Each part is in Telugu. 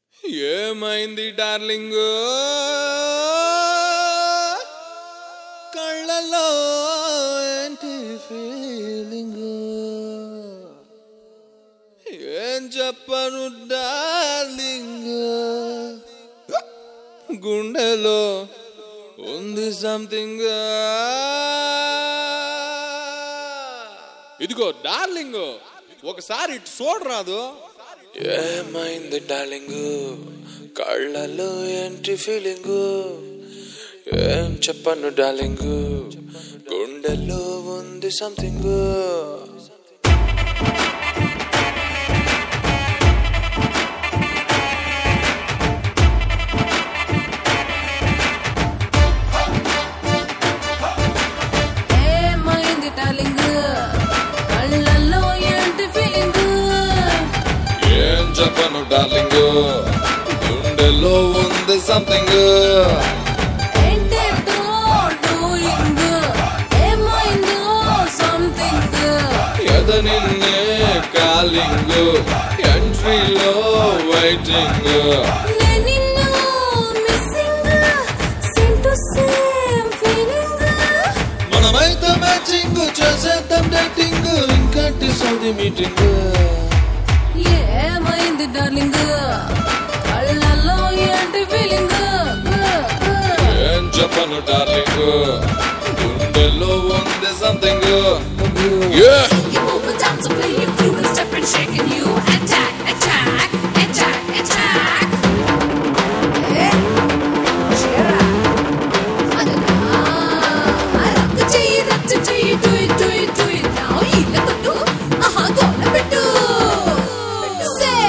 ఏమైంది డార్లింగ్ కళ్ళలో ఏంటి ఫీలింగ్ ఏం చెప్పను డార్లింగ్ గుండెలో ఉంది సంథింగ్ ఇదిగో డార్లింగ్ ఒకసారి ఇటు చూడరాదు ఏమైంది డార్లింగ్ కళ్ళలో ఏంటి ఫీలింగ్ ఏం చెప్పను డార్లింగ్ గుండెలో ఉంది సంథింగ్ ఏమైంది డార్లింగ్ కళ్ళల్లో ఏంటి ఫీలింగ్ ఏం చెప్పను డార్లింగ్ గుండెలో ఉంది సంథింగ్ ఏంటేంటో డూయింగ్ ఏమైందో సంథింగ్ ఎద నిన్నే కాలింగ్ ఎంట్రీలో వెయిటింగ్ నేను నిన్ను missing same to same feeling మనమైతే మ్యాచింగ్ చేసేద్దాం డేటింగ్ ఇంకటి సౌది మీటింగ్ ఏమైంది డార్లింగ్ కళ్ళల్లో ఏంటి ఫీలింగ్ ఏం చెప్పను డార్లింగ్ గుండెలో ఉంది something You move it down to play you through and step and shake and you attack, attack, attack, attack. Eh? Cheer up. Adana. Rock చెయ్యి, రచ్చ చెయ్యి, do it, do it, do it now. ఈల కొట్టు, ఆహా, గోల పెట్టు. Say.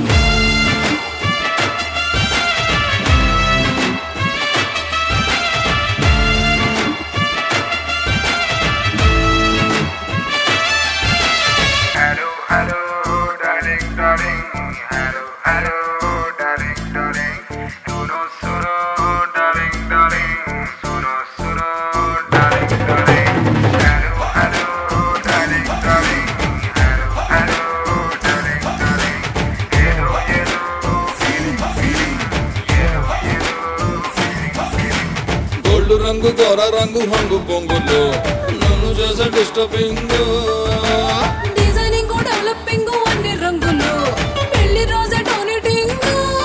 Hello, hello, darling, darling. Hello, hello, darling, darling. Suno, suno, darling, darling. Suno, suno, darling, darling. Hello, hello, darling, darling. Hello, hello, darling, darling. Yellow, yellow, feeling, feeling. Yellow, yellow, feeling, feeling. Gold రంగు గోర రంగు హంగు పొంగులు నన్ను చేసే డిస్టర్బింగ్ డిజైనింగ్ డెవలపింగ్ అన్ని రంగులు పెళ్లి రోజే టోనిటింగ్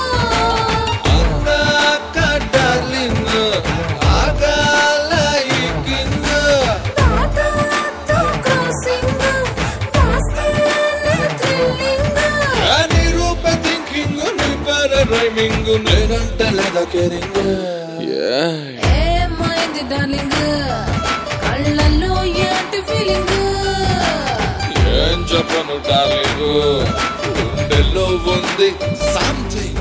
అందాక డార్లింగ్ ఆగాల ఈ కింగ్ తాతాతో క్రాసింగ్ వాస్తేనే థ్రిల్లింగ్ నీ రూప థింకింగ్ నీ పేర రైమింగ్ నేనంటే లేదా కేరింగ్ ఏమైంది డార్లింగ్ కళ్ళల్లో ఏంటి ఫీలింగ్ ఏం చెప్పను డార్లింగ్ గుండెల్లో ఉంది సంథింగ్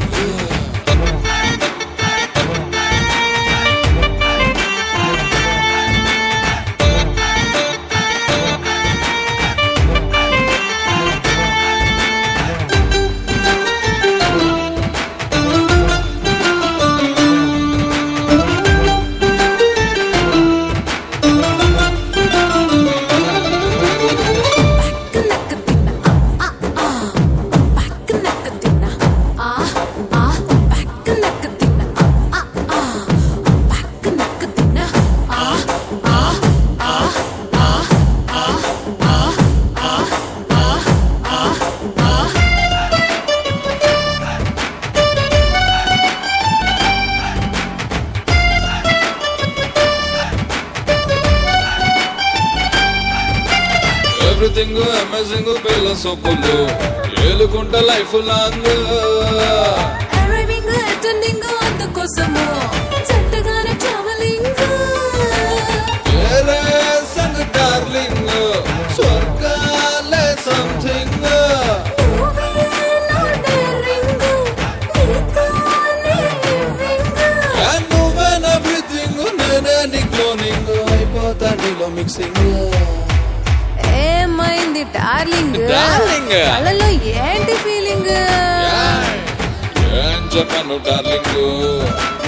నక్క తిన్న ఆ ఆ పక్క నక్క తిన్న ఆ ఆ పక్క నక్క తిన్న ఆ ఆ పక్క నక్క తిన్న ఆ ఆ ఆ ఆ ఎవ్రీథింగ్ అమేజింగ్ పిల్ల సొక్కులు ఏలుకుంట లైఫ్ లాంగ్ అరైవింగ్ అటెండింగ్ అందుకోసము జంటగానే ట్రావెలింగ్ ఏరే సంగ్ డార్లింగ్ స్వర్గాలే సంథింగ్ నువ్వే నా డేరింగ్ నీతోనే లివింగ్ నువ్వేన బ్రీతింగ్ నేనే నీ క్లోనింగ్ అయిపోతా నీలో మిక్సింగ్ ఏమైంది డార్లింగ్ Darling. కళ్ళలో ఏంటి ఫీలింగ్ ఏం చెప్పను డార్లింగ్